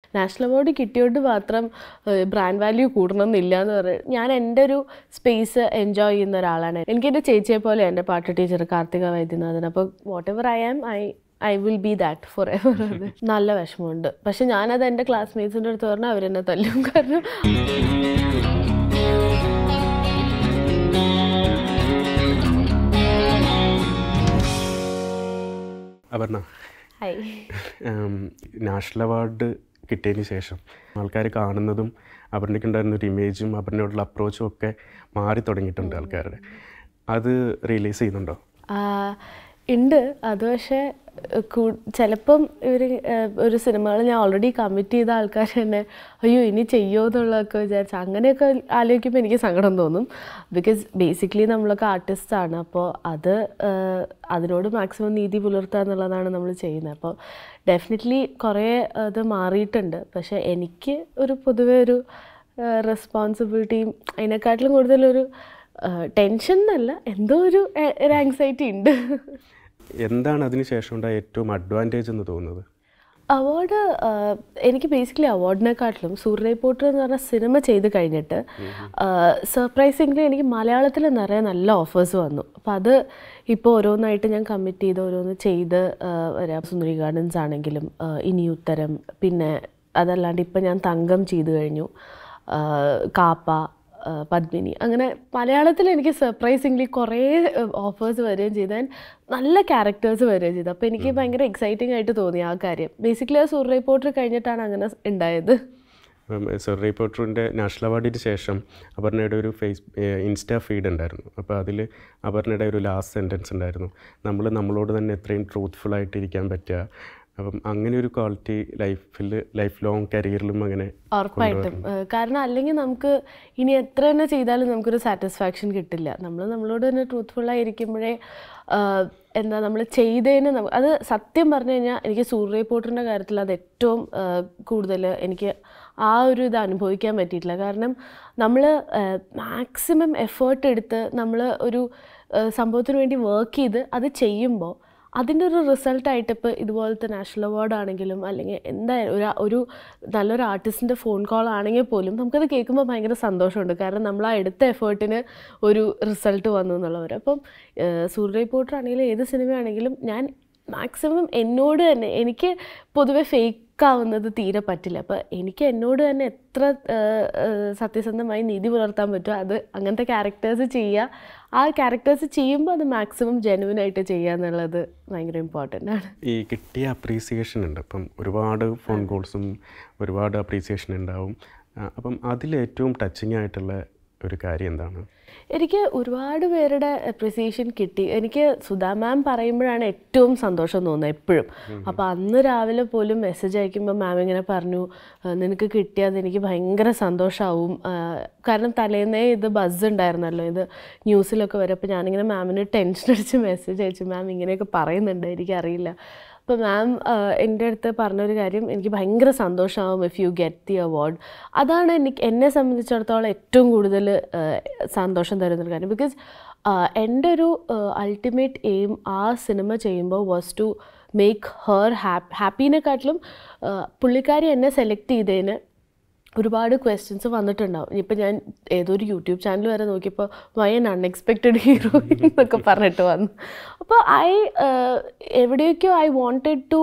National award കിട്ടിയോണ്ട് മാത്രം brand value കൂടണമെന്നില്ല എന്ന് പറയും ഞാൻ എൻ്റെ ഒരു സ്പേസ് എൻജോയ് ചെയ്യുന്ന ഒരാളാണ് എനിക്ക് എൻ്റെ ചേച്ചിയെ പോലെ എൻ്റെ പാട്ട് ടീച്ചർ കാർത്തിക വൈദ്യനാഥൻ അപ്പോൾ whatever I am I I will be that forever അത് നല്ല വിഷമമുണ്ട് പക്ഷെ ഞാനത് എൻ്റെ ക്ലാസ്മേറ്റ്സിൻ്റെ അടുത്ത് പറഞ്ഞാൽ അവരെന്നെ തല്ലും കാരണം അപർണ ഹൈ ഉം, നാഷണൽ അവാർഡ് കിട്ടിയതിന് ശേഷം ആൾക്കാർ കാണുന്നതും അപർണയ്ക്ക് ഉണ്ടായിരുന്ന ഒരു ഇമേജും അപർണയോടുള്ള അപ്രോച്ചും ഒക്കെ മാറി തുടങ്ങിയിട്ടുണ്ട് ആൾക്കാരുടെ അത് റിയലൈസ് ചെയ്യുന്നുണ്ടോ ആ, ഉണ്ട് അത് പക്ഷേ ചിലപ്പം ഇവർ ഒരു സിനിമകൾ ഞാൻ ഓൾറെഡി കമ്മിറ്റ് ചെയ്ത ആൾക്കാർ തന്നെ അയ്യോ ഇനി ചെയ്യുമോ എന്നുള്ളതൊക്കെ വിചാരിച്ചു അങ്ങനെയൊക്കെ ആലോചിക്കുമ്പോൾ എനിക്ക് സങ്കടം തോന്നും ബിക്കോസ് ബേസിക്കലി നമ്മളൊക്കെ ആർട്ടിസ്റ്റ് ആണ് അപ്പോൾ അത് ആ, അതിനോട് മാക്സിമം നീതി പുലർത്തുക എന്നുള്ളതാണ് നമ്മൾ ചെയ്യുന്നത് അപ്പോൾ ഡെഫിനറ്റ്ലി കുറേ അത് മാറിയിട്ടുണ്ട് പക്ഷേ എനിക്ക് ഒരു പൊതുവെ ഒരു റെസ്പോൺസിബിലിറ്റിയും അതിനെക്കാട്ടിലും കൂടുതലൊരു ടെൻഷൻ എന്നല്ല എന്തോ ഒരു എ- ഒരു ആങ്സൈറ്റി ഉണ്ട് എന്താണ് അതിന് ശേഷം ഉണ്ടായ ഏറ്റവും അഡ്വാൻറ്റേജ് എന്ന് തോന്നുന്നത് അവാർഡ് എനിക്ക് ബേസിക്കലി അവാർഡിനെക്കാട്ടിലും സൂര്യ റിപ്പോർട്ടർ എന്ന് പറഞ്ഞ സിനിമ ചെയ്ത് കഴിഞ്ഞിട്ട് സർപ്രൈസിംഗ്ലി എനിക്ക് മലയാളത്തിൽ നിറയെ നല്ല ഓഫേഴ്സ് വന്നു അപ്പോൾ അത് ഇപ്പോൾ ഓരോന്നായിട്ട് ഞാൻ കമ്മിറ്റ് ചെയ്ത് ഓരോന്ന് ചെയ്ത് ആ, വരാം സുന്ദരി ഗാർഡൻസ് ആണെങ്കിലും ആ, ഇനി ഉത്തരം പിന്നെ അതല്ലാണ്ട് ഇപ്പം ഞാൻ തങ്കം ചെയ്തു കഴിഞ്ഞു ആ, കാപ്പ ആ, പത്മിനി അങ്ങനെ മലയാളത്തിൽ എനിക്ക് സർപ്രൈസിംഗ്ലി കുറേ ഓഫേഴ്സ് വരികയും ചെയ്തു And നല്ല ക്യാരക്ടേഴ്സ് വരികയും ചെയ്തു അപ്പോൾ എനിക്ക് ഭയങ്കര എക്സൈറ്റിംഗ് ആയിട്ട് തോന്നി ആ കാര്യം ബേസിക്കലി ആ സൂർ റിപ്പോർട്ടർ കഴിഞ്ഞിട്ടാണ് അങ്ങനെ ഉണ്ടായത് സർ റിപ്പോർട്ടറിൻ്റെ നാഷണൽ അവാർഡിന് ശേഷം അപർണയുടെ ഒരു ഫേസ് ഇൻസ്റ്റാ ഫീഡ് ഉണ്ടായിരുന്നു അപ്പോൾ അതിൽ അപർണയുടെ ഒരു ലാസ്റ്റ് സെൻറ്റൻസ് ഉണ്ടായിരുന്നു നമ്മൾ നമ്മളോട് തന്നെ എത്രയും ട്രൂത്ത്ഫുൾ ആയിട്ട് ഇരിക്കാൻ പറ്റുക അപ്പം അങ്ങനെ ഒരു ക്വാളിറ്റി ലൈഫിൽ ലൈഫ് ലോങ് കരിയറിലും അങ്ങനെ ഉറപ്പായിട്ടും ഏഹ് കാരണം അല്ലെങ്കിൽ നമുക്ക് ഇനി എത്ര തന്നെ ചെയ്താലും നമുക്കൊരു സാറ്റിസ്ഫാക്ഷൻ കിട്ടില്ല നമ്മൾ നമ്മളോട് തന്നെ ട്രൂത്ത്ഫുൾ ആയിരിക്കുമ്പോഴേ ആഹ് എന്താ നമ്മൾ ചെയ്തതിന് നമുക്ക് അത് സത്യം പറഞ്ഞു കഴിഞ്ഞാൽ എനിക്ക് സൂര്യ റിപ്പോർട്ടറിൻ്റെ കാര്യത്തിൽ അത് ഏറ്റവും കൂടുതൽ എനിക്ക് ആ ഒരു ഇത് അനുഭവിക്കാൻ പറ്റിയിട്ടില്ല കാരണം നമ്മൾ മാക്സിമം എഫേർട്ട് എടുത്ത് നമ്മൾ ഒരു ആഹ് സംഭവത്തിന് വേണ്ടി വർക്ക് ചെയ്ത് അത് ചെയ്യുമ്പോൾ അതിൻ്റെ ഒരു റിസൾട്ടായിട്ട് ഇപ്പോൾ ഇതുപോലത്തെ നാഷണൽ അവാർഡ് ആണെങ്കിലും അല്ലെങ്കിൽ എന്തായാലും ഒരു ഒരു നല്ലൊരു ആർട്ടിസ്റ്റിൻ്റെ ഫോൺ കോൾ ആണെങ്കിൽ പോലും നമുക്കത് കേൾക്കുമ്പോൾ ഭയങ്കര സന്തോഷമുണ്ട് കാരണം നമ്മൾ ആ എടുത്ത എഫേർട്ടിന് ഒരു റിസൾട്ട് വന്നു എന്നുള്ളവർ അപ്പം സൂര്യ റിപ്പോർട്ടർ ആണെങ്കിലും ഏത് സിനിമയാണെങ്കിലും ഞാൻ മാക്സിമം എന്നോട് തന്നെ എനിക്ക് പൊതുവെ ഫേക്ക് ആവുന്നത് തീരെ പറ്റില്ല അപ്പോൾ എനിക്ക് എന്നോട് തന്നെ എത്ര ഏഹ്, ഏഹ്, സത്യസന്ധമായി നീതി പുലർത്താൻ പറ്റുമോ അത് അങ്ങനത്തെ ക്യാരക്ടേഴ്സ് ചെയ്യുക ആ ക്യാരക്ടേഴ്സ് ചെയ്യുമ്പോൾ അത് മാക്സിമം ജെനുവിൻ ആയിട്ട് ചെയ്യുക എന്നുള്ളത് ഭയങ്കര ഇമ്പോർട്ടൻ്റ് ആണ് ഈ കിട്ടിയ അപ്രീസിയേഷൻ ഉണ്ട് അപ്പം ഒരുപാട് ഫോൺ കോൾസും ഒരുപാട് അപ്രീസിയേഷൻ ഉണ്ടാവും ആ, അപ്പം അതിൽ ഏറ്റവും ടച്ചിങ് ആയിട്ടുള്ള ഒരു കാര്യം എന്താണ് എനിക്ക് ഒരുപാട് പേരുടെ അപ്രിസിയേഷൻ കിട്ടി എനിക്ക് സുധാ മാം പറയുമ്പോഴാണ് ഏറ്റവും സന്തോഷം തോന്നുന്നത് എപ്പോഴും അപ്പോൾ അന്ന് രാവിലെ പോലും മെസ്സേജ് അയക്കുമ്പോൾ മാം ഇങ്ങനെ പറഞ്ഞു "ആ, നിനക്ക് കിട്ടിയത് എനിക്ക് ഭയങ്കര സന്തോഷമാവും ആ, കാരണം തലേന്നേ ഇത് ബസ് ഉണ്ടായിരുന്നല്ലോ ഇത് ന്യൂസിലൊക്കെ വരും അപ്പോൾ ഞാനിങ്ങനെ മാമിന് ടെൻഷൻ അടിച്ച് മെസ്സേജ് അയച്ചു മാം ഇങ്ങനെയൊക്കെ പറയുന്നുണ്ട് എനിക്കറിയില്ല അപ്പോൾ മാം എൻ്റെ അടുത്ത് പറഞ്ഞൊരു കാര്യം എനിക്ക് ഭയങ്കര സന്തോഷമാവും if you get the award അതാണ് എനിക്ക് എന്നെ സംബന്ധിച്ചിടത്തോളം ഏറ്റവും കൂടുതൽ സന്തോഷം തരുന്നൊരു കാര്യം ബിക്കോസ് എൻ്റെ ഒരു അൾട്ടിമേറ്റ് എയിം ആ സിനിമ ചെയ്യുമ്പോൾ was to make her happy ഹാപ്പീനെക്കാട്ടിലും പുള്ളിക്കാരി എന്നെ സെലക്ട് ചെയ്തതിന് ഒരുപാട് ക്വസ്റ്റ്യൻസ് വന്നിട്ടുണ്ടാവും ഇപ്പം ഞാൻ ഏതൊരു യൂട്യൂബ് ചാനൽ വരെ നോക്കിയപ്പോൾ വൈ എൻ അൺഎക്സ്പെക്റ്റഡ് ഹീറോ എന്നൊക്കെ പറഞ്ഞിട്ട് വന്നു അപ്പോൾ ഐ എവിടെയൊക്കെയോ I wanted to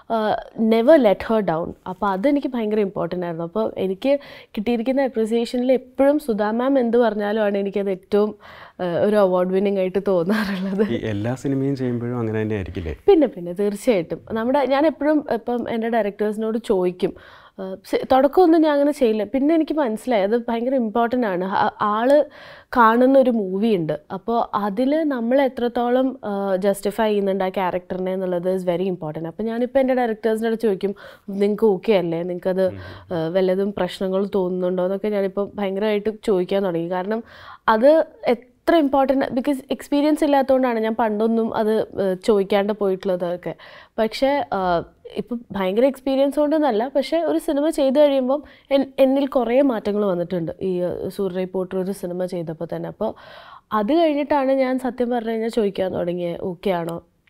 never let her down അപ്പോൾ അതെനിക്ക് ഭയങ്കര ഇമ്പോർട്ടൻ്റ് ആയിരുന്നു അപ്പോൾ എനിക്ക് കിട്ടിയിരിക്കുന്ന അപ്രിസിയേഷനിൽ എപ്പോഴും സുധാ മാം എന്ത് പറഞ്ഞാലും ആണ് എനിക്കത് ഏറ്റവും ആ, ഒരു അവാർഡ് വിന്നിങ് ആയിട്ട് തോന്നാറുള്ളത് ഈ എല്ലാ സിനിമയും ചെയ്യുമ്പോഴും അങ്ങനെ തന്നെ ആയിരിക്കില്ലേ പിന്നെ പിന്നെ തീർച്ചയായിട്ടും നമ്മുടെ ഞാൻ എപ്പോഴും ഇപ്പം എൻ്റെ ഡയറക്ടേഴ്സിനോട് ചോദിക്കും ആ, സി- തുടക്കമൊന്നും ഞാൻ അങ്ങനെ ചെയ്യില്ല പിന്നെ എനിക്ക് മനസ്സിലായി അത് ഭയങ്കര ഇമ്പോർട്ടൻ്റ് ആണ് ആ- ആള് കാണുന്ന ഒരു മൂവി ഉണ്ട് അപ്പോൾ അതിൽ നമ്മൾ എത്രത്തോളം ജസ്റ്റിഫൈ ചെയ്യുന്നുണ്ട് ആ ക്യാരക്ടറിനെ എന്നുള്ളത് ഇസ് വെരി ഇമ്പോർട്ടൻറ്റ് അപ്പോൾ ഞാനിപ്പോൾ എൻ്റെ ഡയറക്ടേഴ്സിനോട് ചോദിക്കും നിങ്ങൾക്ക് ഓക്കെ അല്ലേ നിങ്ങൾക്കത് ആ, വല്ലതും പ്രശ്നങ്ങൾ തോന്നുന്നുണ്ടോ എന്നൊക്കെ ഞാനിപ്പോൾ ഭയങ്കരമായിട്ട് ചോദിക്കാൻ തുടങ്ങി കാരണം അത് എത്ര ഇമ്പോർട്ടൻ്റ് ബിക്കോസ് എക്സ്പീരിയൻസ് ഇല്ലാത്തതുകൊണ്ടാണ് ഞാൻ പണ്ടൊന്നും അത് ഏഹ്, ചോദിക്കാണ്ട് പോയിട്ടുള്ളതൊക്കെ പക്ഷേ ഇപ്പം ഭയങ്കര എക്സ്പീരിയൻസ് കൊണ്ടൊന്നല്ല പക്ഷേ ഒരു സിനിമ ചെയ്തു കഴിയുമ്പം എൻ- എന്നിൽ കുറേ മാറ്റങ്ങൾ വന്നിട്ടുണ്ട് ഈ ഏഹ്, സൂര്യ റിപ്പോർട്ടർ ഒരു സിനിമ ചെയ്തപ്പോൾ തന്നെ അപ്പോൾ അത് കഴിഞ്ഞിട്ടാണ് ഞാൻ സത്യം പറഞ്ഞു കഴിഞ്ഞാൽ ചോദിക്കാൻ തുടങ്ങിയത് ഓക്കെ ആണോ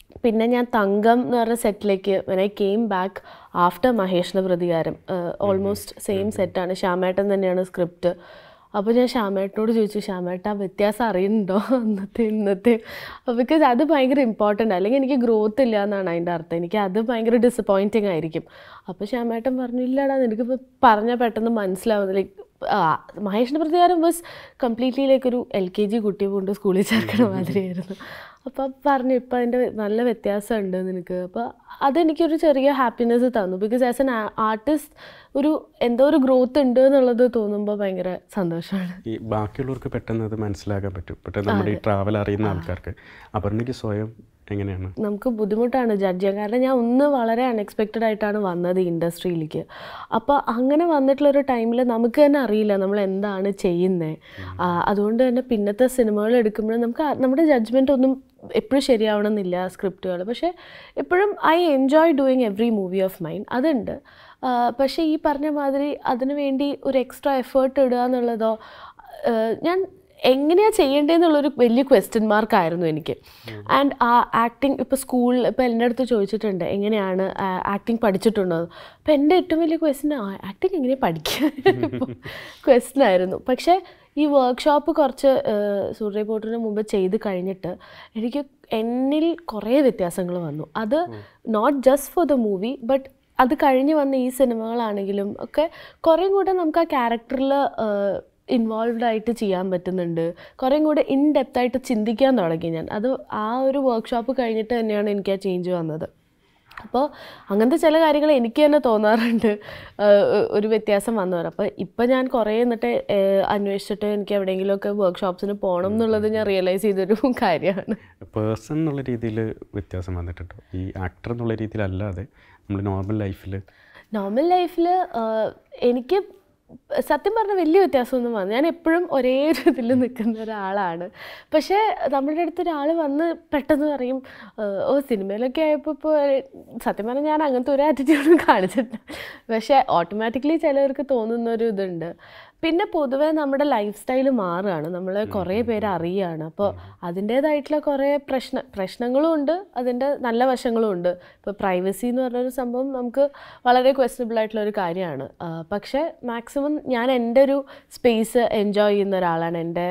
പിന്നെ ഞാൻ തങ്കം എന്ന് പറഞ്ഞ സെറ്റിലേക്ക് ഐ കെയിം ബാക്ക് ആഫ്റ്റർ മഹേഷിൻ്റെ പ്രതികാരം ഓൾമോസ്റ്റ് സെയിം സെറ്റാണ് ശ്യാമേട്ടൻ തന്നെയാണ് സ്ക്രിപ്റ്റ് അപ്പോൾ ഞാൻ ശ്യാമേട്ടനോട് ചോദിച്ചു ശ്യാമേട്ട ആ വ്യത്യാസം അറിയുന്നുണ്ടോ അന്നത്തെ ഇന്നത്തെ ബിക്കോസ് അത് ഭയങ്കര ഇമ്പോർട്ടൻ്റ് അല്ലെങ്കിൽ എനിക്ക് ഗ്രോത്ത് ഇല്ല എന്നാണ് അതിൻ്റെ അർത്ഥം എനിക്ക് അത് ഭയങ്കര ഡിസപ്പോയിൻറ്റിങ് ആയിരിക്കും അപ്പോൾ ശ്യാമേട്ടൻ പറഞ്ഞു ഇല്ലടാ നിനക്കിപ്പോൾ പറഞ്ഞാൽ പെട്ടെന്ന് മനസ്സിലാവുന്നു ലൈക്ക് മഹേഷിൻ്റെ പ്രതികാരം വാസ് കംപ്ലീറ്റ്ലി ലൈക്ക് ഒരു എൽ കെ ജി കുട്ടിയെ കൊണ്ട് സ്കൂളിൽ ചേർക്കണ മാതിരിയായിരുന്നു അപ്പോൾ പറഞ്ഞു ഇപ്പം അതിൻ്റെ നല്ല വ്യത്യാസമുണ്ട് നിനക്ക് അപ്പോൾ അതെനിക്കൊരു ചെറിയ ഹാപ്പിനെസ് തന്നു ബിക്കോസ് ആസ് എൻ ആർട്ടിസ്റ്റ് ഒരു എന്തോ ഒരു ഗ്രോത്ത് ഉണ്ട് എന്നുള്ളത് തോന്നുമ്പോൾ ഭയങ്കര സന്തോഷമാണ് ഈ ബാക്കിയുള്ളവർക്ക് പെട്ടെന്ന് അത് മനസ്സിലാക്കാൻ പറ്റും പെട്ടെന്ന് നമ്മുടെ ഈ ട്രാവൽ അറിയുന്ന ആൾക്കാർക്ക് അപർണയ്ക്ക് സ്വയം എങ്ങനെയാണ് നമുക്ക് ബുദ്ധിമുട്ടാണ് ജഡ്ജ് ചെയ്യാൻ കാരണം ഞാൻ ഒന്ന് വളരെ അൺഎക്സ്പെക്റ്റഡ് ആയിട്ടാണ് വന്നത് ഈ ഇൻഡസ്ട്രിയിലേക്ക് അപ്പോൾ അങ്ങനെ വന്നിട്ടുള്ളൊരു ടൈമിൽ നമുക്ക് തന്നെ അറിയില്ല നമ്മൾ എന്താണ് ചെയ്യുന്നത് അതുകൊണ്ട് തന്നെ പിന്നത്തെ സിനിമകൾ എടുക്കുമ്പോൾ നമുക്ക് ആ- നമ്മുടെ ജഡ്ജ്മെൻ്റ് ഒന്നും എപ്പോഴും ശരിയാവണമെന്നില്ല സ്ക്രിപ്റ്റുകൾ പക്ഷേ എപ്പോഴും I enjoy doing every movie of mine അതുണ്ട് ആ, പക്ഷേ ഈ പറഞ്ഞ മാതിരി അതിനു വേണ്ടി ഒരു എക്സ്ട്രാ എഫേർട്ട് ഇടുക എന്നുള്ളതോ ആ, ഞാൻ എങ്ങനെയാണ് ചെയ്യേണ്ടതെന്നുള്ളൊരു വലിയ ക്വസ്റ്റ്യൻ മാർക്കായിരുന്നു എനിക്ക് ആൻഡ് ആ ആക്ടിങ് ഇപ്പോൾ സ്കൂളിൽ ഇപ്പോൾ എൻ്റെ അടുത്ത് ചോദിച്ചിട്ടുണ്ട് എങ്ങനെയാണ് ആക്ടിങ് പഠിച്ചിട്ടുണ്ടോ അപ്പോൾ എൻ്റെ ഏറ്റവും വലിയ ക്വസ്റ്റ്യൻ ആക്ടിങ് എങ്ങനെയാണ് പഠിക്കുക ക്വസ്റ്റ്യൻ ആയിരുന്നു പക്ഷേ ഈ വർക്ക്ഷോപ്പ് കുറച്ച് സൂര്യ പോട്ടിന് മുമ്പ് ചെയ്ത് കഴിഞ്ഞിട്ട് എനിക്ക് എന്നിൽ കുറേ വ്യത്യാസങ്ങൾ വന്നു അത് not just for the movie but അത് കഴിഞ്ഞ് വന്ന ഈ സിനിമകളാണെങ്കിലും ഒക്കെ കുറേ കൂടെ നമുക്ക് ആ ക്യാരക്ടറിൽ ഇൻവോൾവ്ഡ് ആയിട്ട് ചെയ്യാൻ പറ്റുന്നുണ്ട് കുറേ കൂടെ ഇൻ ഡെപ്ത് ആയിട്ട് ചിന്തിക്കാൻ തുടങ്ങി ഞാൻ അത് ആ ഒരു വർക്ക്ഷോപ്പ് കഴിഞ്ഞിട്ട് തന്നെയാണ് എനിക്ക് ആ ചേഞ്ച് വന്നത് അപ്പോൾ അങ്ങനത്തെ ചില കാര്യങ്ങൾ എനിക്ക് തന്നെ തോന്നാറുണ്ട് ആഹ് ഒരു വ്യത്യാസം വന്നവർ അപ്പോൾ ഇപ്പം ഞാൻ കുറേ എന്നിട്ട് ആഹ് അന്വേഷിച്ചിട്ട് എനിക്ക് എവിടെയെങ്കിലുമൊക്കെ വർക്ക്ഷോപ്സിന് പോകണം എന്നുള്ളത് ഞാൻ റിയലൈസ് ചെയ്തൊരു കാര്യമാണ് പേഴ്സൺ എന്നുള്ള രീതിയിൽ വ്യത്യാസം വന്നിട്ടുണ്ടോ ഈ ആക്ടർ എന്നുള്ള രീതിയിലല്ലാതെ നമ്മൾ നോർമൽ ലൈഫിൽ നോർമൽ ലൈഫിൽ എനിക്ക് സത്യം പറഞ്ഞ വലിയ വ്യത്യാസമൊന്നും വന്നു ഞാൻ എപ്പോഴും ഒരേ ഒരു ഇതിൽ നിൽക്കുന്ന ഒരാളാണ് പക്ഷേ നമ്മുടെ അടുത്ത് ഒരാൾ വന്ന് പെട്ടെന്ന് പറയും "ഏഹ്, ഓ സിനിമയിലൊക്കെ ആയപ്പോൾ ഇപ്പോൾ സത്യം പറഞ്ഞാൽ ഞാൻ അങ്ങനത്തെ ഒരു ആറ്റിറ്റ്യൂഡും കാണിച്ചിട്ടില്ല പക്ഷേ ഓട്ടോമാറ്റിക്കലി ചിലവർക്ക് തോന്നുന്ന ഒരു ഇതുണ്ട് പിന്നെ പൊതുവേ നമ്മുടെ ലൈഫ് സ്റ്റൈൽ മാറുകയാണ് നമ്മൾ കുറേ പേര് അറിയുകയാണ് അപ്പോൾ അതിൻ്റേതായിട്ടുള്ള കുറേ പ്രശ്ന പ്രശ്നങ്ങളും ഉണ്ട് അതിൻ്റെ നല്ല വശങ്ങളും ഉണ്ട് ഇപ്പോൾ പ്രൈവസി എന്ന് പറഞ്ഞൊരു സംഭവം നമുക്ക് വളരെ ക്വസ്റ്റനബിൾ ആയിട്ടുള്ള ഒരു കാര്യമാണ് ആ, പക്ഷേ മാക്സിമം ഞാൻ എൻ്റെ ഒരു സ്പേസ് എൻജോയ് ചെയ്യുന്ന ഒരാളാണ് എൻ്റെ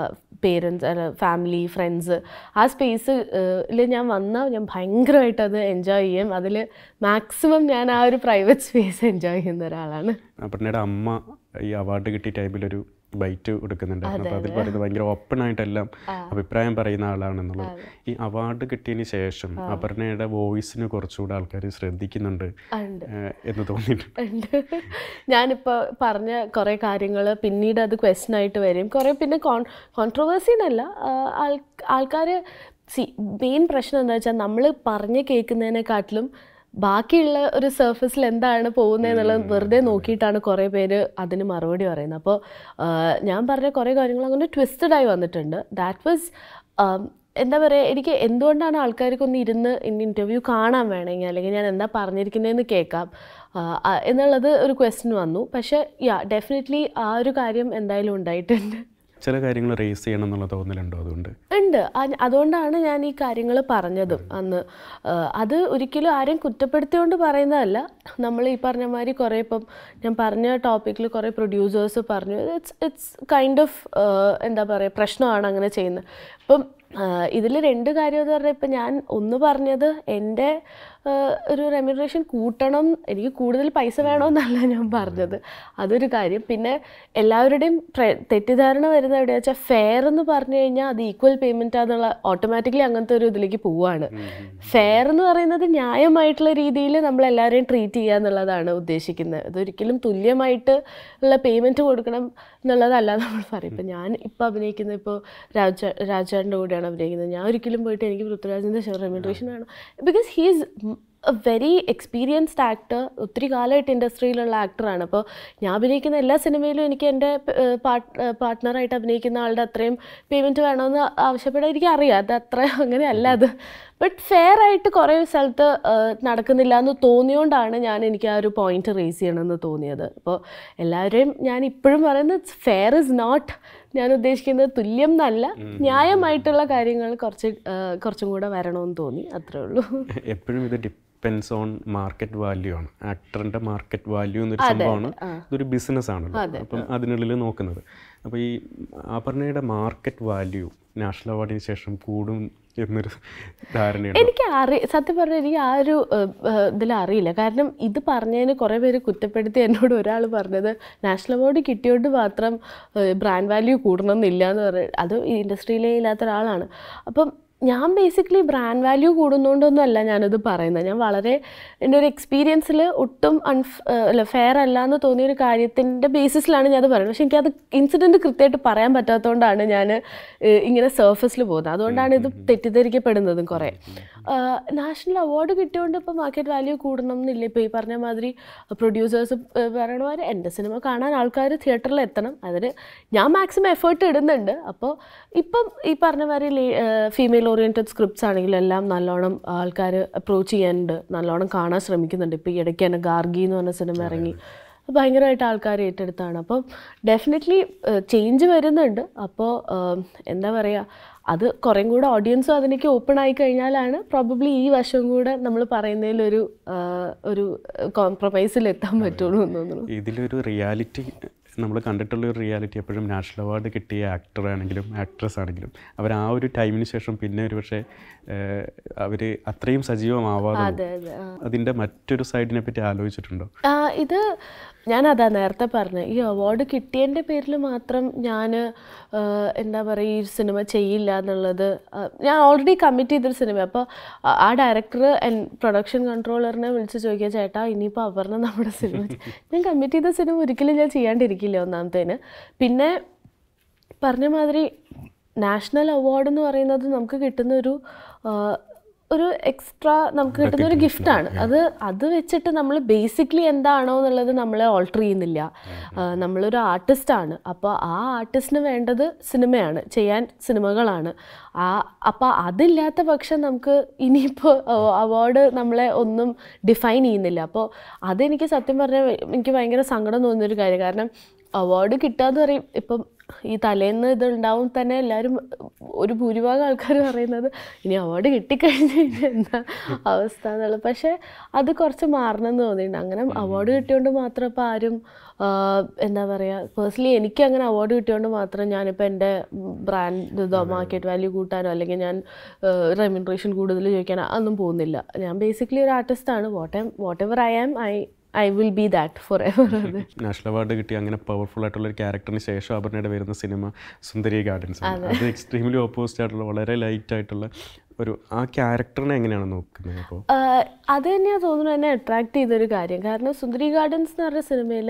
പേരൻസ് ഫാമിലി ഫ്രണ്ട്സ് ആ സ്പേസിൽ ഞാൻ വന്നാൽ ഞാൻ ഭയങ്കരമായിട്ട് അത് എൻജോയ് ചെയ്യും അതിൽ മാക്സിമം ഞാൻ ആ ഒരു പ്രൈവറ്റ് സ്പേസ് എൻജോയ് ചെയ്യുന്ന ഒരാളാണ് അപർണയുടെ അമ്മ ഈ അവാർഡ് കിട്ടിയ ടൈമിലൊരു ബൈറ്റ് കൊടുക്കുന്നുണ്ടായിരുന്നു അപ്പോൾ അതിൽ പറയുന്നത് ഭയങ്കര ഓപ്പൺ ആയിട്ടെല്ലാം അഭിപ്രായം പറയുന്ന ആളാണെന്നുള്ളത് ഈ അവാർഡ് കിട്ടിയതിന് ശേഷം അപർണയുടെ വോയിസിന് കുറച്ചുകൂടെ ആൾക്കാർ ശ്രദ്ധിക്കുന്നുണ്ട് ഉണ്ട് ഏഹ്, എന്ന് തോന്നിയിട്ടുണ്ട് ഉണ്ട് ഞാനിപ്പോൾ പറഞ്ഞ കുറേ കാര്യങ്ങൾ പിന്നീട് അത് ക്വസ്റ്റൻ ആയിട്ട് വരും കുറേ പിന്നെ കോൺ കോൺട്രവേഴ്സിന്നല്ല ആൾ ആൾക്കാർ സി മെയിൻ പ്രശ്നം എന്താ വെച്ചാൽ നമ്മൾ പറഞ്ഞ് കേൾക്കുന്നതിനെക്കാട്ടിലും ബാക്കിയുള്ള ഒരു സർഫസിൽ എന്താണ് പോകുന്നതെന്നുള്ളത് വെറുതെ നോക്കിയിട്ടാണ് കുറേ പേര് അതിന് മറുപടി പറയുന്നത് അപ്പോൾ ഞാൻ പറഞ്ഞ കുറേ കാര്യങ്ങൾ അങ്ങനെ ട്വിസ്റ്റഡ് ആയി വന്നിട്ടുണ്ട് ദാറ്റ് വാസ് എന്താ പറയുക എനിക്ക് എന്തുകൊണ്ടാണ് ആൾക്കാർക്കൊന്ന് ഇരുന്ന് ഇൻ്റർവ്യൂ കാണാൻ വേണമെങ്കിൽ അല്ലെങ്കിൽ ഞാൻ എന്താ പറഞ്ഞിരിക്കുന്നതെന്ന് കേൾക്കാം ആ, ആ, എന്നുള്ളത് ഒരു ക്വസ്റ്റ്യൻ വന്നു പക്ഷേ യാ ഡെഫിനറ്റ്ലി ആ ഒരു കാര്യം എന്തായാലും ഉണ്ടായിട്ടുണ്ട് ചില കാര്യങ്ങൾ റേസ് ചെയ്യണം എന്നുള്ള തോന്നലുണ്ടോ അതുകൊണ്ട് ഉണ്ട് ആ- അതുകൊണ്ടാണ് ഞാൻ ഈ കാര്യങ്ങൾ പറഞ്ഞതും അന്ന് ആ, അത് ഒരിക്കലും ആരെയും കുറ്റപ്പെടുത്തിയോണ്ട് പറയുന്നതല്ല നമ്മൾ ഈ പറഞ്ഞ മാതിരി കുറേ ഇപ്പം ഞാൻ പറഞ്ഞ ടോപ്പിക്കിൽ കുറേ പ്രൊഡ്യൂസേഴ്സ് പറഞ്ഞു ഇറ്റ്സ് ഇറ്റ്സ് കൈൻഡ് ഓഫ് എന്താ പറയുക പ്രശ്നമാണ് അങ്ങനെ ചെയ്യുന്നത് ഇപ്പം ഇതിൽ രണ്ട് കാര്യം എന്ന് പറഞ്ഞാൽ ഇപ്പം ഞാൻ ഒന്ന് പറഞ്ഞത് എൻ്റെ ആ, ഒരു റെമ്യൂണറേഷൻ കൂട്ടണം എനിക്ക് കൂടുതൽ പൈസ വേണമെന്നല്ല ഞാൻ പറഞ്ഞത് അതൊരു കാര്യം പിന്നെ എല്ലാവരുടെയും പ്ര- തെറ്റിദ്ധാരണ വരുന്നത് എവിടെയാ വെച്ചാൽ ഫെയർ എന്ന് പറഞ്ഞു കഴിഞ്ഞാൽ അത് ഈക്വൽ പേയ്മെൻ്റ് ആണെന്നുള്ള ഓട്ടോമാറ്റിക്കലി അങ്ങനത്തെ ഒരു ഇതിലേക്ക് പോവുകയാണ് ഫെയർ എന്ന് പറയുന്നത് ന്യായമായിട്ടുള്ള രീതിയിൽ നമ്മൾ എല്ലാവരെയും ട്രീറ്റ് ചെയ്യുക എന്നുള്ളതാണ് ഉദ്ദേശിക്കുന്നത് അതൊരിക്കലും തുല്യമായിട്ട് ഉള്ള പേയ്മെൻറ്റ് കൊടുക്കണം എന്നുള്ളതല്ല നമ്മൾ പറയും ഇപ്പം ഞാൻ ഇപ്പോൾ അഭിനയിക്കുന്നത് ഇപ്പോൾ രാജ രാജാറിൻ്റെ കൂടെയാണ് അഭിനയിക്കുന്നത് ഞാൻ ഒരിക്കലും പോയിട്ട് എനിക്ക് പൃഥ്വിരാജിൻ്റെ റെമ്യൂണറേഷൻ വേണം because he's very experienced actor ഒത്തിരി കാലമായിട്ട് ഇൻഡസ്ട്രിയിലുള്ള ആക്ടറാണ് അപ്പോൾ ഞാൻ അഭിനയിക്കുന്ന എല്ലാ സിനിമയിലും എനിക്ക് എൻ്റെ പാർട്ട്ണറായിട്ട് അഭിനയിക്കുന്ന ആളുടെ അത്രയും പേയ്മെൻറ്റ് വേണമെന്ന് ആവശ്യപ്പെടാൻ എനിക്ക് അറിയാം അത് അത്ര അങ്ങനെയല്ല അത് ബട്ട് ഫെയർ ആയിട്ട് കുറേ സ്ഥലത്ത് ഏഹ്, നടക്കുന്നില്ല എന്ന് തോന്നിയോണ്ടാണ് ഞാൻ എനിക്ക് ആ ഒരു പോയിന്റ് റേസ് ചെയ്യണമെന്ന് തോന്നിയത് അപ്പോൾ എല്ലാവരെയും ഞാൻ ഇപ്പോഴും പറയുന്നത് ഫെയർ ഇസ് നോട്ട് ഞാൻ ഉദ്ദേശിക്കുന്നത് തുല്യം എന്നല്ല ന്യായമായിട്ടുള്ള കാര്യങ്ങൾ കുറച്ച് ഏഹ്, കുറച്ചും കൂടെ വരണമെന്ന് തോന്നി അത്രേ ഉള്ളൂ എപ്പോഴും ഇത് ഡിപ്പെൻസ് ഓൺ മാർക്കറ്റ് വാല്യൂ ആണ് ആക്ടറിൻ്റെ മാർക്കറ്റ് വാല്യൂ എന്നൊരു സംഭവമാണ് ഇതൊരു ബിസിനസ് ആണല്ലോ അപ്പം അതിനുള്ളിൽ നോക്കുന്നത് അപ്പോൾ ഈ അപർണയുടെ മാർക്കറ്റ് വാല്യൂ നാഷണൽ അവാർഡിന് ശേഷം കൂടും എന്നൊരു ധാരണയുണ്ട് എനിക്ക് അറി സത്യം പറഞ്ഞാൽ എനിക്ക് ആ ഒരു ഇതിൽ അറിയില്ല കാരണം ഇത് പറഞ്ഞതിന് കുറേ പേര് കുറ്റപ്പെടുത്തി എന്നോട് ഒരാൾ പറഞ്ഞത് നാഷണൽ അവാർഡ് കിട്ടിയോണ്ട് മാത്രം ബ്രാൻഡ് വാല്യൂ കൂടണം എന്നില്ല എന്ന് പറയും അത് ഈ ഇൻഡസ്ട്രിയിലേ ഇല്ലാത്ത ഒരാളാണ് അപ്പം ഞാൻ ബേസിക്കലി ബ്രാൻഡ് വാല്യൂ കൂടുന്നതുകൊണ്ടൊന്നും അല്ല ഞാനത് പറയുന്നത് ഞാൻ വളരെ എൻ്റെ ഒരു എക്സ്പീരിയൻസിൽ ഒട്ടും അൺഫ് അല്ല ഫെയർ അല്ല എന്ന് തോന്നിയ ഒരു കാര്യത്തിൻ്റെ ബേസിസിലാണ് ഞാൻ അത് പറയുന്നത് പക്ഷേ എനിക്കത് ഇൻസിഡൻറ്റ് കൃത്യമായിട്ട് പറയാൻ പറ്റാത്തതുകൊണ്ടാണ് ഞാൻ ഇങ്ങനെ സർഫസിൽ പോകുന്നത് അതുകൊണ്ടാണ് ഇത് തെറ്റിദ്ധരിക്കപ്പെടുന്നതും കുറേ നാഷണൽ അവാർഡ് കിട്ടിയോണ്ട് ഇപ്പോൾ മാർക്കറ്റ് വാല്യൂ കൂടണം എന്നില്ല ഇപ്പോൾ ഈ പറഞ്ഞ മാതിരി പ്രൊഡ്യൂസേഴ്സ് പറയണ പോലെ എൻ്റെ സിനിമ കാണാൻ ആൾക്കാർ തിയേറ്ററിൽ എത്തണം അതിന് ഞാൻ മാക്സിമം എഫേർട്ട് ഇടുന്നുണ്ട് അപ്പോൾ ഇപ്പം ഈ പറഞ്ഞ മാതിരി ഫീമെയിൽ ഓറിയൻറ്റഡ് സ്ക്രിപ്റ്റ്സ് ആണെങ്കിലും എല്ലാം നല്ലോണം ആൾക്കാർ അപ്രോച്ച് ചെയ്യാനുണ്ട് നല്ലോണം കാണാൻ ശ്രമിക്കുന്നുണ്ട് ഇപ്പോൾ ഈ ഇടയ്ക്ക് തന്നെ ഗാർഗി എന്ന് പറഞ്ഞ സിനിമ ഇറങ്ങി ഭയങ്കരമായിട്ട് ആൾക്കാർ ഏറ്റെടുത്താണ് അപ്പം ഡെഫിനറ്റ്ലി ചേഞ്ച് വരുന്നുണ്ട് അപ്പോൾ എന്താ പറയുക അത് കുറേം കൂടെ ഓഡിയൻസും അതിലേക്ക് ഓപ്പൺ ആയി കഴിഞ്ഞാലാണ് പ്രോബബ്ലി ഈ വശം കൂടെ നമ്മൾ പറയുന്നതിലൊരു ആ, ഒരു കോംപ്രമൈസിൽ എത്താൻ പറ്റുള്ളൂ എന്ന് തോന്നുന്നു ഇതിലൊരു റിയാലിറ്റി നമ്മൾ കണ്ടിട്ടുള്ള ഒരു റിയാലിറ്റി എപ്പോഴും നാഷണൽ അവാർഡ് കിട്ടിയ ആക്ടർ ആണെങ്കിലും ആക്ട്രസ് ആണെങ്കിലും അവർ ആ ഒരു ടൈമിന് ശേഷം പിന്നെ ഒരു പക്ഷേ അവർ അത്രയും സജീവമാവാതെ പോകും. അതെ അതെ ആ. അതിൻ്റെ മറ്റൊരു സൈഡിനെ പറ്റി ആലോചിച്ചിട്ടുണ്ടോ ആ, ഇത് ഞാനതാ നേരത്തെ പറഞ്ഞത് ഈ അവാർഡ് കിട്ടിയതിൻ്റെ പേരിൽ മാത്രം ഞാൻ എന്താ പറയുക ഈ സിനിമ ചെയ്യില്ല എന്നുള്ളത് ആ, ഞാൻ ഓൾറെഡി കമ്മിറ്റ് ചെയ്തൊരു സിനിമ അപ്പോൾ ആ ഡയറക്ടർ പ്രൊഡക്ഷൻ കൺട്രോളറിനെ വിളിച്ച് ചോദിക്കുക ചേട്ടാ ഇനിയിപ്പോൾ അപർണ നമ്മുടെ സിനിമ ചെയ്-" ഞാൻ കമ്മിറ്റ് ചെയ്ത സിനിമ ഒരിക്കലും ഞാൻ ചെയ്യാണ്ടിരിക്കില്ല ഒന്നാമത്തേന് പിന്നെ പറഞ്ഞ മാതിരി നാഷണൽ അവാർഡ് എന്ന് പറയുന്നത് നമുക്ക് കിട്ടുന്ന ഒരു ആ, ഒരു എക്സ്ട്രാ നമുക്ക് കിട്ടുന്ന ഒരു ഗിഫ്റ്റാണ് അത് അത് വെച്ചിട്ട് നമ്മൾ ബേസിക്കലി എന്താണോ എന്നുള്ളത് നമ്മളെ ഓൾട്ടർ ചെയ്യുന്നില്ല ആ, നമ്മളൊരു ആർട്ടിസ്റ്റാണ് അപ്പോൾ ആ ആർട്ടിസ്റ്റിന് വേണ്ടത് സിനിമയാണ് ചെയ്യാൻ സിനിമകളാണ് ആ അപ്പോൾ അതില്ലാത്ത പക്ഷം നമുക്ക് ഇനിയിപ്പോൾ അവാർഡ് നമ്മളെ ഒന്നും ഡിഫൈൻ ചെയ്യുന്നില്ല അപ്പോൾ അതെനിക്ക് സത്യം പറഞ്ഞാൽ എനിക്ക് ഭയങ്കര സങ്കടം തോന്നിയൊരു കാര്യം കാരണം അവാർഡ് കിട്ടാന്ന് പറയും ഇപ്പം ഈ തലേന്ന് ഇത് ഉണ്ടാവും തന്നെ എല്ലാവരും ഒരു ഭൂരിഭാഗം ആൾക്കാർ പറയുന്നത് ഇനി അവാർഡ് കിട്ടിക്കഴിഞ്ഞ് കഴിഞ്ഞാൽ എന്താ അവസ്ഥ എന്നുള്ളത് പക്ഷേ അത് കുറച്ച് മാറണമെന്ന് തോന്നിയിട്ടുണ്ട് അങ്ങനെ അവാർഡ് കിട്ടിയോണ്ട് മാത്രം ഇപ്പോൾ ആരും ആ, എന്താ പറയുക പേഴ്സണലി എനിക്ക് അങ്ങനെ അവാർഡ് കിട്ടിയോണ്ട് മാത്രം ഞാനിപ്പോൾ എൻ്റെ ബ്രാൻഡ് ഇതോ മാർക്കറ്റ് വാല്യൂ കൂട്ടാനോ അല്ലെങ്കിൽ ഞാൻ റെമ്യൂണറേഷൻ കൂടുതൽ ചോദിക്കാനോ അതൊന്നും പോകുന്നില്ല ഞാൻ ബേസിക്കലി ഒരു ആർട്ടിസ്റ്റാണ് what um whatever I am I I will be that forever അത് നാഷണൽ അവാർഡ് കിട്ടി അങ്ങനെ പവർഫുൾ ആയിട്ടുള്ള ഒരു ക്യാരക്ടറിന് ശേഷം അപർണയുടെ വരുന്ന സിനിമ സുന്ദരി ഗാർഡൻസ് ആണ് അത് എക്സ്ട്രീംലി ഓപ്പോസിറ്റ് ആയിട്ടുള്ള വളരെ ലൈറ്റ് ആയിട്ടുള്ള ഒരു ആ ക്യാരക്ടറിനെ എങ്ങനെയാണ് നോക്കുന്നത് അപ്പോൾ ആഹ് അത് തന്നെയാണ് തോന്നുന്നു എന്നെ അട്രാക്ട് ചെയ്തൊരു കാര്യം കാരണം സുന്ദരി ഗാർഡൻസ് എന്ന് പറഞ്ഞ സിനിമയിൽ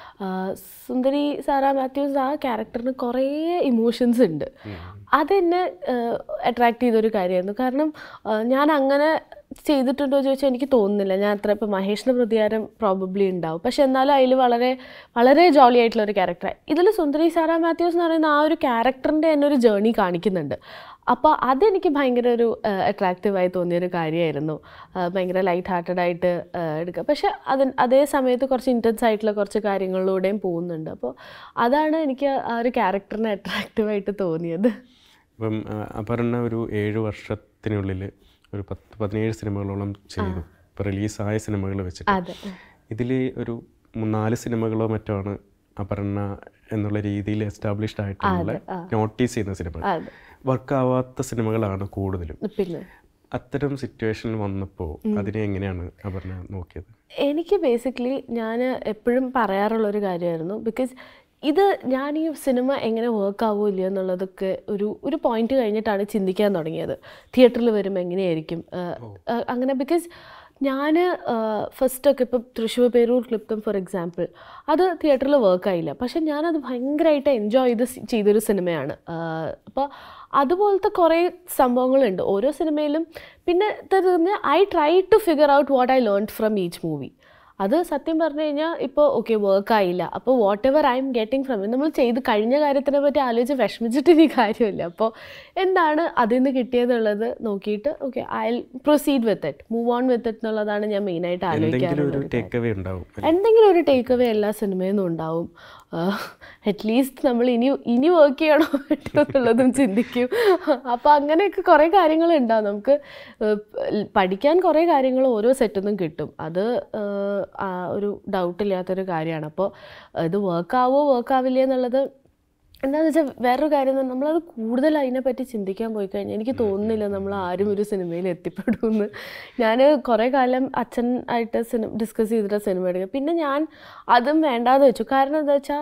സുന്ദരി സാറാ മാത്യൂസ് ആ ക്യാരക്ടറിന് കുറേ ഇമോഷൻസ് ഉണ്ട് അതെന്നെ അട്രാക്ട് ചെയ്തൊരു കാര്യമായിരുന്നു കാരണം ആഹ് ഞാൻ അങ്ങനെ ചെയ്തിട്ടുണ്ടോ എന്ന് ചോദിച്ചാൽ എനിക്ക് തോന്നുന്നില്ല ഞാൻ അത്ര ഇപ്പോൾ മഹേഷിൻ്റെ പ്രതികാരം പ്രോബബ്ലി ഉണ്ടാവും പക്ഷെ എന്നാലും അതിൽ വളരെ വളരെ ജോളി ആയിട്ടുള്ള ഒരു ക്യാരക്ടർ ഇതിൽ സുന്ദരി സാറാ മാത്യൂസ് എന്ന് പറയുന്ന ആ ഒരു ക്യാരക്ടറിൻ്റെ തന്നെ ഒരു ജേണി കാണിക്കുന്നുണ്ട് അപ്പോൾ അതെനിക്ക് ഭയങ്കര ഒരു അട്രാക്റ്റീവായി തോന്നിയൊരു കാര്യമായിരുന്നു ആ, ഭയങ്കര ലൈറ്റ് ഹാർട്ടഡ് ആയിട്ട് ആ, എടുക്കുക പക്ഷെ അതിന് അതേ സമയത്ത് കുറച്ച് ഇൻറ്റൻസ് ആയിട്ടുള്ള കുറച്ച് കാര്യങ്ങളിലൂടെയും പോകുന്നുണ്ട് അപ്പോൾ അതാണ് എനിക്ക് ആ ഒരു ക്യാരക്ടറിനെ അട്രാക്റ്റീവായിട്ട് തോന്നിയത് ഇപ്പം ആ, അപർണ ഒരു ഏഴ് വർഷത്തിനുള്ളിൽ ഒരു പത്ത് പതിനേഴ് സിനിമകളോളം ചെയ്തു ഇപ്പോൾ റിലീസായ സിനിമകൾ വെച്ചിട്ട് അതെ ഇതിൽ ഒരു മൂ- നാല് സിനിമകളോ മറ്റോ ആണ് അപർണ എന്നുള്ള രീതിയിൽ എസ്റ്റാബ്ലിഷ്ഡ് ആയിട്ടുള്ള നോട്ടീസ് ചെയ്യുന്ന സിനിമകൾ അതെ വർക്കാവാത്ത സിനിമകളാണ് കൂടുതലും പിന്നെ അത്തരം സിറ്റുവേഷനിൽ വന്നപ്പോൾ അതിനെ എങ്ങനെയാണ് അപർണ നോക്കിയത് എനിക്ക് ബേസിക്കലി ഞാൻ എപ്പോഴും പറയാറുള്ള ഒരു കാര്യമായിരുന്നു ബിക്കോസ് ഇത് ഞാൻ ഈ സിനിമ എങ്ങനെ വർക്ക് ആവുമോ ഇല്ലയോ എന്നുള്ളതൊക്കെ ഒരു ഒരു പോയിന്റ് കഴിഞ്ഞിട്ടാണ് ചിന്തിക്കാൻ തുടങ്ങിയത് തിയേറ്ററിൽ വരുമ്പോൾ എങ്ങനെയായിരിക്കും ആഹ് ആഹ് അങ്ങനെ ബിക്കോസ് ഞാൻ ഫസ്റ്റൊക്കെ ഇപ്പം തൃശ്ശൂർ പേരൂർ ക്ലിപ്തം ഫോർ എക്സാമ്പിൾ അത് തിയേറ്ററിൽ വർക്കായില്ല പക്ഷെ ഞാനത് ഭയങ്കരമായിട്ട് എൻജോയ് ചെയ്ത് സ് ചെയ്തൊരു സിനിമയാണ് അപ്പോൾ അതുപോലത്തെ കുറേ സംഭവങ്ങളുണ്ട് ഓരോ സിനിമയിലും പിന്നെ തന്നെ I try to figure out what I learn from each movie അത് സത്യം പറഞ്ഞു കഴിഞ്ഞാൽ ഇപ്പോൾ ഓക്കെ വർക്കായില്ല അപ്പോൾ whatever I'm getting from നമ്മൾ ചെയ്ത് കഴിഞ്ഞ കാര്യത്തിനെ പറ്റി ആലോചിച്ച് വിഷമിച്ചിട്ട് ഇനി കാര്യമില്ല അപ്പോൾ എന്താണ് അതിൽ നിന്ന് കിട്ടിയതുള്ളത് നോക്കിയിട്ട് okay I proceed with it move on with it എന്നുള്ളതാണ് ഞാൻ മെയിനായിട്ട് എന്തെങ്കിലും ഒരു ആലോചിക്കാറുള്ളത് ടേക്ക് അവേ ഉണ്ടാവും എന്തെങ്കിലും ഒരു ടേക്ക് അവേ എല്ലാ സിനിമയിൽ നിന്നും ഉണ്ടാവും അറ്റ്ലീസ്റ്റ് നമ്മൾ ഇനി ഇനി വർക്ക് ചെയ്യണോ പറ്റുമോ എന്നുള്ളതും ചിന്തിക്കും അപ്പോൾ അങ്ങനെയൊക്കെ കുറേ കാര്യങ്ങളുണ്ടാവും നമുക്ക് ഏഹ്, പഠിക്കാൻ കുറേ കാര്യങ്ങൾ ഓരോ സെറ്റിൽ നിന്നും കിട്ടും അത് ഏഹ്, ആ ഒരു ഡൗട്ടില്ലാത്തൊരു കാര്യമാണ് അപ്പോൾ ഇത് വർക്കാവോ വർക്കാവില്ല എന്നുള്ളത് എന്താണെന്ന് വെച്ചാൽ വേറൊരു കാര്യം എന്ന് പറഞ്ഞാൽ നമ്മളത് കൂടുതൽ അതിനെപ്പറ്റി ചിന്തിക്കാൻ പോയി കഴിഞ്ഞാൽ എനിക്ക് തോന്നുന്നില്ല നമ്മൾ ആരും ഒരു സിനിമയിൽ എത്തിപ്പെടുമെന്ന് ഞാൻ കുറേ കാലം അച്ഛൻ ആയിട്ട് സിനിമ ഡിസ്കസ് ചെയ്തിട്ട് സിനിമ എടുക്കുക പിന്നെ ഞാൻ അതും വേണ്ടാന്ന് വെച്ചു കാരണം എന്താ വെച്ചാൽ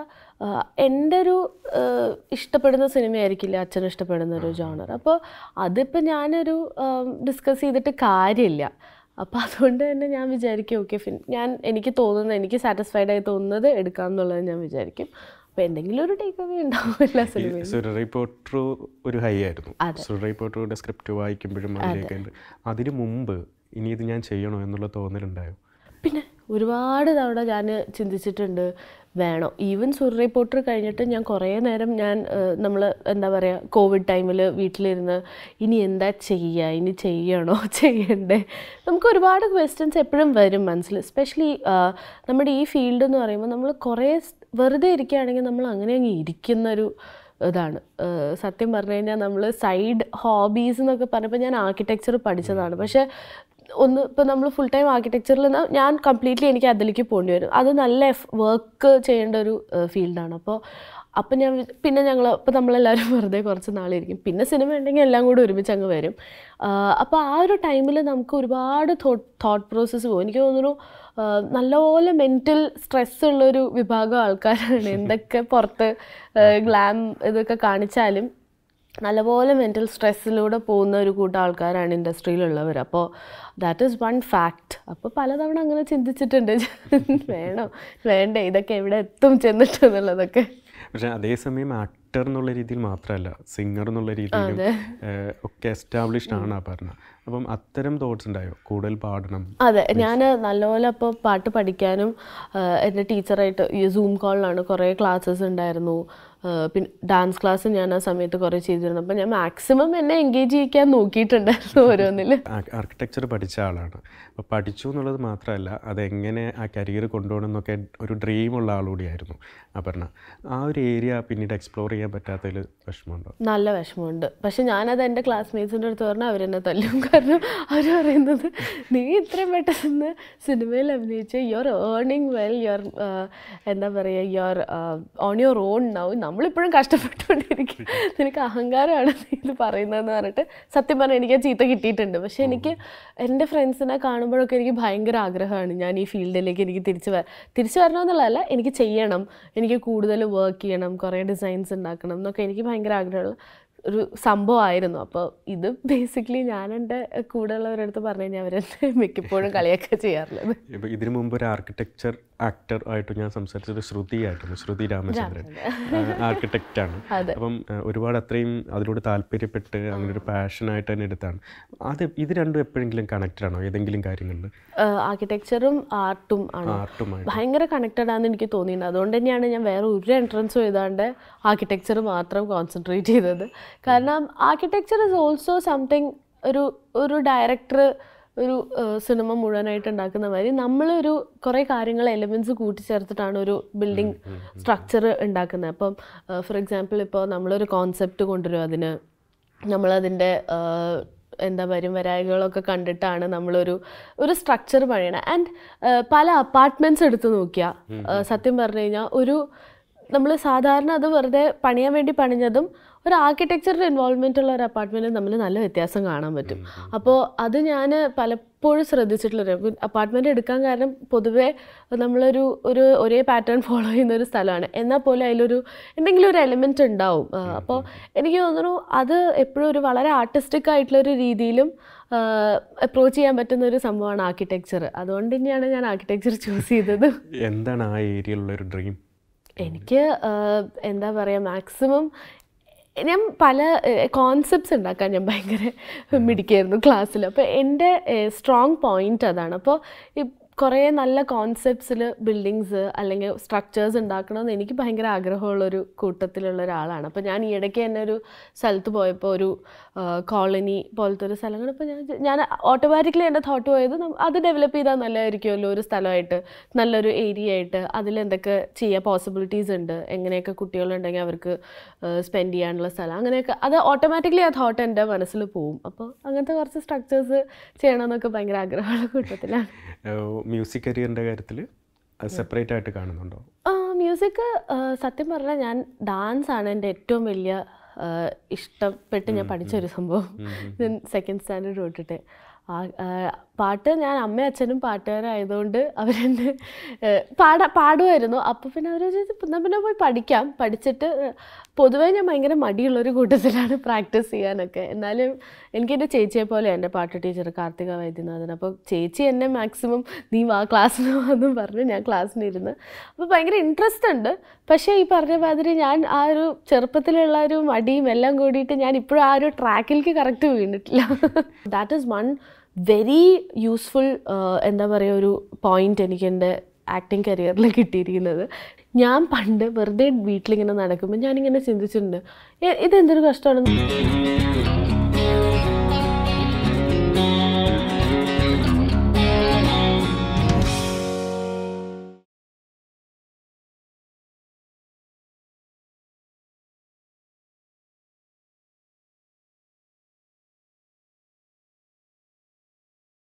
എൻ്റെ ഒരു ആഹ്, ഇഷ്ടപ്പെടുന്ന സിനിമയായിരിക്കില്ല അച്ഛൻ ഇഷ്ടപ്പെടുന്ന ഒരു ജോണർ അപ്പോൾ അതിപ്പോൾ ഞാനൊരു ഡിസ്കസ് ചെയ്തിട്ട് കാര്യമില്ല അപ്പോൾ അതുകൊണ്ട് തന്നെ ഞാൻ വിചാരിക്കും ഓക്കെ ഫിൻ ഞാൻ എനിക്ക് തോന്നുന്നത് എനിക്ക് സാറ്റിസ്ഫൈഡ് ആയി തോന്നുന്നത് എടുക്കാം എന്നുള്ളത് ഞാൻ വിചാരിക്കും അപ്പോൾ എന്തെങ്കിലും ഒരു ടേക്ക് അവേ ഉണ്ടാവും എല്ലാ സിനിമയിലും സുരറി പോട്രു ഒരു ഹൈ ആയിരുന്നു സുരറി പോട്രുയുടെ സ്ക്രിപ്റ്റ് വായിക്കുമ്പോഴും അതിലേക്ക് ഉണ്ട് അതിന് മുമ്പ് ഇനി ഇത് ഞാൻ ചെയ്യണോ എന്നുള്ള തോന്നലുണ്ടായോ പിന്നെ ഒരുപാട് തവണ ഞാൻ ചിന്തിച്ചിട്ടുണ്ട് വേണോ ഈവൻ സുറി പോട്ടർ കഴിഞ്ഞിട്ട് ഞാൻ കുറേ നേരം ഞാൻ നമ്മൾ എന്താ പറയുക കോവിഡ് ടൈമിൽ വീട്ടിലിരുന്ന് ഇനി എന്താ ചെയ്യുക ഇനി ചെയ്യണോ ചെയ്യണ്ടേ നമുക്ക് ഒരുപാട് ക്വസ്റ്റ്യൻസ് എപ്പോഴും വരും മനസ്സിൽ എസ്പെഷ്യലി നമ്മുടെ ഈ ഫീൽഡ് എന്ന് പറയുമ്പോൾ നമ്മൾ കുറേ സ് വെറുതെ ഇരിക്കുകയാണെങ്കിൽ നമ്മൾ അങ്ങനെ അങ്ങ് ഇരിക്കുന്നൊരു ഇതാണ് ഏഹ് സത്യം പറഞ്ഞു കഴിഞ്ഞാൽ നമ്മൾ സൈഡ് ഹോബീസ് എന്നൊക്കെ പറഞ്ഞപ്പോൾ ഞാൻ ആർക്കിടെക്ചർ പഠിച്ചതാണ് പക്ഷേ ഒന്ന് ഇപ്പോൾ നമ്മൾ ഫുൾ ടൈം ആർക്കിടെക്ചറിൽ നിന്ന് ഞാൻ കംപ്ലീറ്റ്ലി എനിക്ക് അതിലേക്ക് പോകേണ്ടി വരും അത് നല്ല വർക്ക് ചെയ്യേണ്ട ഒരു ഫീൽഡാണ് അപ്പോൾ അപ്പം ഞാൻ വി- പിന്നെ ഞങ്ങൾ അപ്പോൾ നമ്മളെല്ലാവരും വെറുതെ കുറച്ച് നാളിരിക്കും പിന്നെ സിനിമ ഉണ്ടെങ്കിൽ എല്ലാം കൂടി ഒരുമിച്ച് അങ്ങ് വരും അപ്പോൾ ആ ഒരു ടൈമിൽ നമുക്ക് ഒരുപാട് തോട്ട് തോട്ട് പ്രോസസ്സ് പോകും എനിക്ക് തോന്നുന്നു ആ, നല്ലപോലെ മെൻറ്റൽ സ്ട്രെസ് ഉള്ളൊരു വിഭാഗം ആൾക്കാരാണ് എന്തൊക്കെ പുറത്ത് ഗ്ലാം ഇതൊക്കെ കാണിച്ചാലും നല്ലപോലെ മെൻറ്റൽ സ്ട്രെസ്സിലൂടെ പോകുന്ന ഒരു കൂട്ടം ആൾക്കാരാണ് ഇൻഡസ്ട്രിയിലുള്ളവർ അപ്പോൾ ദാറ്റ് ഈസ് വൺ ഫാക്റ്റ് അപ്പോൾ പലതവണ അങ്ങനെ ചിന്തിച്ചിട്ടുണ്ട് വേണോ വേണ്ടേ ഇതൊക്കെ എവിടെ എത്തും ചെന്നിട്ട് എന്നുള്ളതൊക്കെ പക്ഷെ അതേസമയം ആക്ടർ എന്നുള്ള രീതിയിൽ മാത്രമല്ല സിംഗർ എന്നുള്ള രീതിയിലും ഏഹ്, ഒക്കെ എസ്റ്റാബ്ലിഷ്ഡ് ആണ് ആ പറഞ്ഞ അപ്പം അത്തരം തോട്ട്സ് ഉണ്ടായോ കൂടുതൽ പാടണം അതെ ഞാൻ നല്ലപോലെ അപ്പോൾ പാട്ട് പഠിക്കാനും ആഹ് എൻ്റെ ടീച്ചറായിട്ട് ഈ സൂം കോളിലാണ് കുറേ ക്ലാസ്സസ് ഉണ്ടായിരുന്നു ആഹ് പിന്നെ ഡാൻസ് ക്ലാസ് ഞാൻ ആ സമയത്ത് കുറേ ചെയ്തിരുന്നു അപ്പോൾ ഞാൻ മാക്സിമം എന്നെ എൻഗേജ് ചെയ്യിക്കാൻ നോക്കിയിട്ടുണ്ടായിരുന്നു ഓരോന്നിൽ ആർക്കിടെക്ചർ പഠിച്ച ആളാണ് അപ്പോൾ പഠിച്ചു എന്നുള്ളത് മാത്രമല്ല അതെങ്ങനെ ആ കരിയർ കൊണ്ടുപോകണം എന്നൊക്കെ ഒരു ഡ്രീമുള്ള ആളുകൂടിയായിരുന്നു അപർണ ആ ഒരു ഏരിയ പിന്നീട് എക്സ്പ്ലോർ ചെയ്യാൻ പറ്റാത്തതിൽ വിഷമമുണ്ടോ നല്ല വിഷമമുണ്ട് പക്ഷെ ഞാനത് എൻ്റെ ക്ലാസ്മേറ്റ്സിൻ്റെ അടുത്ത് പറഞ്ഞാൽ അവരെന്നെ തല്ലും കാരണം അവർ പറയുന്നത് നീ ഇത്രയും പെട്ടെന്ന് സിനിമയിൽ അഭിനയിച്ച് യുവർ ഏർണിംഗ് വെൽ യുവർ എന്താ പറയുക your own your own now നമ്മളിപ്പോഴും കഷ്ടപ്പെട്ടുകൊണ്ടിരിക്കും നിനക്ക് അഹങ്കാരമാണ് നീ ഇത് പറയുന്നതെന്ന് പറഞ്ഞിട്ട് സത്യം പറഞ്ഞാൽ എനിക്ക് ആ ചീത്ത കിട്ടിയിട്ടുണ്ട് പക്ഷെ എനിക്ക് എൻ്റെ ഫ്രണ്ട്സിനെ കാണുമ്പോഴൊക്കെ എനിക്ക് ഭയങ്കര ആഗ്രഹമാണ് ഞാൻ ഈ ഫീൽഡിലേക്ക് എനിക്ക് തിരിച്ച് വര തിരിച്ചു വരണമെന്നുള്ളതല്ല എനിക്ക് ചെയ്യണം എനിക്ക് കൂടുതൽ വർക്ക് ചെയ്യണം കുറേ ഡിസൈൻസ് ഉണ്ടാക്കണം എന്നൊക്കെ എനിക്ക് ഭയങ്കര ആഗ്രഹമുള്ള ഒരു സംഭവമായിരുന്നു അപ്പോൾ ഇത് ബേസിക്കലി ഞാൻ എൻ്റെ കൂടെയുള്ളവരുടെ അടുത്ത് പറഞ്ഞു കഴിഞ്ഞാൽ അവരെന്നെ മിക്കപ്പോഴും കളിയൊക്കെ ചെയ്യാറുള്ളത് ഇപ്പോൾ ഇതിനു മുമ്പ് ഒരു ആർക്കിടെക്ചർ ആക്ടർ ആയിട്ട് ഞാൻ സംസാരിച്ചത് ശ്രുതി ആയിട്ടാണ് ശ്രുതി രാമചന്ദ്രൻ ആർക്കിടെക്റ്റ് ആണ് അപ്പം ആ, ഒരുപാട് അത്രയും അതിലൂടെ താല്പര്യപ്പെട്ട് അങ്ങനെ ഒരു പാഷനായിട്ട് തന്നെ എടുത്താണ് അത് ഇത് രണ്ടും എപ്പോഴെങ്കിലും കണക്റ്റഡ് ആണോ ഏതെങ്കിലും കാര്യങ്ങളിൽ ആർക്കിടെക്ചറും ആർട്ടും ആണ് ആർട്ടുമായി ഭയങ്കര കണക്റ്റഡ് ആണെന്ന് എനിക്ക് തോന്നിയിട്ടുണ്ട് അതുകൊണ്ട് തന്നെയാണ് ഞാൻ വേറെ ഒരു എൻട്രൻസും എഴുതാണ്ട് ആർക്കിടെക്ചർ മാത്രം കോൺസെൻട്രേറ്റ് ചെയ്തത് കാരണം ആർക്കിടെക്ചർ ഇസ് ഓൾസോ സംതിങ് ഒരു ഒരു ഡയറക്ടർ ഒരു സിനിമ മുഴുവനായിട്ട് ഉണ്ടാക്കുന്ന മാതിരി നമ്മളൊരു കുറേ കാര്യങ്ങൾ എലിമെൻറ്റ്സ് കൂട്ടിച്ചേർത്തിട്ടാണ് ഒരു ബിൽഡിംഗ് സ്ട്രക്ചർ ഉണ്ടാക്കുന്നത് അപ്പം ഫോർ എക്സാമ്പിൾ ഇപ്പോൾ നമ്മളൊരു കോൺസെപ്റ്റ് കൊണ്ടുവരും അതിന് നമ്മളതിൻ്റെ ആഹ്, എന്താ വരും വരായികളൊക്കെ കണ്ടിട്ടാണ് നമ്മളൊരു ഒരു സ്ട്രക്ചർ പണിയണം ആൻഡ് പല അപ്പാർട്ട്മെൻറ്റ്സ് എടുത്ത് നോക്കിയാൽ സത്യം പറഞ്ഞു കഴിഞ്ഞാൽ ഒരു നമ്മൾ സാധാരണ അത് വെറുതെ പണിയാൻ വേണ്ടി പണിഞ്ഞതും ഒരു ആർക്കിടെക്ചറിൽ ഇൻവോൾവ്മെൻ്റ് ഉള്ള ഒരു അപ്പാർട്ട്മെൻറ്റും തമ്മിൽ നല്ല വ്യത്യാസം കാണാൻ പറ്റും അപ്പോൾ അത് ഞാൻ പല എപ്പോഴും ശ്രദ്ധിച്ചിട്ടുള്ളൊരു അപ്പാർട്ട്മെൻറ്റ് എടുക്കാൻ കാരണം പൊതുവേ നമ്മളൊരു ഒരു ഒരേ പാറ്റേൺ ഫോളോ ചെയ്യുന്ന ഒരു സ്ഥലമാണ് എന്നാൽ പോലും അതിലൊരു എന്തെങ്കിലും ഒരു എലിമെൻ്റ് ഉണ്ടാവും അപ്പോൾ എനിക്ക് തോന്നുന്നു അത് എപ്പോഴും ഒരു വളരെ ആർട്ടിസ്റ്റിക് ആയിട്ടുള്ള ഒരു രീതിയിലും അപ്രോച്ച് ചെയ്യാൻ പറ്റുന്ന ഒരു സംഭവമാണ് ആർക്കിടെക്ചർ അതുകൊണ്ട് തന്നെയാണ് ഞാൻ ആർക്കിടെക്ചർ ചൂസ് ചെയ്തത് എന്താണ് ആ ഏരിയയിലുള്ള ഒരു ഡ്രീം എനിക്ക് ആഹ്, എന്താ പറയുക മാക്സിമം ഞാൻ പല കോൺസെപ്റ്റ്സ് ഉണ്ടാക്കാൻ ഞാൻ ഭയങ്കര മിടിക്കായിരുന്നു ക്ലാസ്സിൽ അപ്പോൾ എൻ്റെ സ്ട്രോങ് പോയിന്റ് അതാണ് അപ്പോൾ ഈ കുറേ നല്ല കോൺസെപ്റ്റ്സിൽ ബിൽഡിങ്സ് അല്ലെങ്കിൽ സ്ട്രക്ചേഴ്സ് ഉണ്ടാക്കണമെന്ന് എനിക്ക് ഭയങ്കര ആഗ്രഹമുള്ളൊരു കൂട്ടത്തിലുള്ള ഒരാളാണ് അപ്പോൾ ഞാൻ ഈ ഇടയ്ക്ക് തന്നെ ഒരു സ്ഥലത്ത് പോയപ്പോൾ ഒരു കോളനി പോലത്തെ ഒരു സ്ഥലങ്ങൾ ഇപ്പോൾ ഞാൻ ഞാൻ ഓട്ടോമാറ്റിക്കലി എൻ്റെ തോട്ട് പോയത് നം- അത് ഡെവലപ്പ് ചെയ്താൽ നല്ലതായിരിക്കുമല്ലോ ഒരു സ്ഥലമായിട്ട് നല്ലൊരു ഏരിയ ആയിട്ട് അതിൽ എന്തൊക്കെ ചെയ്യാൻ പോസിബിലിറ്റീസ് ഉണ്ട് എങ്ങനെയൊക്കെ കുട്ടികളുണ്ടെങ്കിൽ അവർക്ക് സ്പെൻഡ് ചെയ്യാനുള്ള സ്ഥലം അങ്ങനെയൊക്കെ അത് ഓട്ടോമാറ്റിക്കലി ആ തോട്ട് എൻ്റെ മനസ്സിൽ പോവും അപ്പോൾ അങ്ങനത്തെ കുറച്ച് സ്ട്രക്ചേഴ്സ് ചെയ്യണമെന്നൊക്കെ ഭയങ്കര ആഗ്രഹമുള്ള കൂട്ടത്തിലാണ് മ്യൂസിക് കരിയറിൻ്റെ കാര്യത്തിൽ സെപ്പറേറ്റ് ആയിട്ട് കാണുന്നുണ്ടോ മ്യൂസിക് സത്യം പറഞ്ഞാൽ ഞാൻ ഡാൻസ് ആണ് എൻ്റെ ഏറ്റവും വലിയ ആ, ഇഷ്ടപ്പെട്ട് ഞാൻ പഠിച്ച ഒരു സംഭവം ഞാൻ സെക്കൻഡ് സ്റ്റാൻഡേർഡ് തൊട്ടിട്ട് ആ ആ, പാട്ട് ഞാൻ അമ്മയും അച്ഛനും പാട്ടുകാരായതുകൊണ്ട് അവരെന്നെ ഏ, പാടാ പാടുമായിരുന്നു അപ്പോൾ പിന്നെ അവർ എന്നാൽ പിന്നെ പോയി പഠിക്കാം പഠിച്ചിട്ട് പൊതുവേ ഞാൻ ഭയങ്കര മടിയുള്ളൊരു കൂട്ടത്തിലാണ് പ്രാക്ടീസ് ചെയ്യാനൊക്കെ എന്നാലും എനിക്ക് എൻ്റെ ചേച്ചിയെ പോലെ എൻ്റെ പാട്ട് ടീച്ചർ കാർത്തിക വൈദ്യനാഥൻ അപ്പോൾ ചേച്ചി എന്നെ മാക്സിമം നീ വാ ക്ലാസ്സിന് വാന്നും പറഞ്ഞ് ഞാൻ ക്ലാസ്സിന് ഇരുന്ന് അപ്പോൾ ഭയങ്കര ഇൻട്രസ്റ്റ് ഉണ്ട് പക്ഷേ ഈ പറഞ്ഞ മാതിരി ഞാൻ ആ ഒരു ചെറുപ്പത്തിലുള്ള ഒരു മടിയും എല്ലാം കൂടിയിട്ട് ഞാൻ ഇപ്പോഴും ആ ഒരു ട്രാക്കിലേക്ക് കറക്റ്റ് വീണിട്ടില്ല that is one very useful എന്താ പറയുക ഒരു പോയിന്റ് എനിക്ക് എൻ്റെ ആക്ടിങ് കരിയറിൽ കിട്ടിയിരിക്കുന്നത് ഞാൻ പണ്ട് വെറുതെ വീട്ടിലിങ്ങനെ നടക്കുമ്പോൾ ഞാനിങ്ങനെ ചിന്തിച്ചിട്ടുണ്ട് "എ- ഇതെന്തൊരു കഷ്ടമാണ്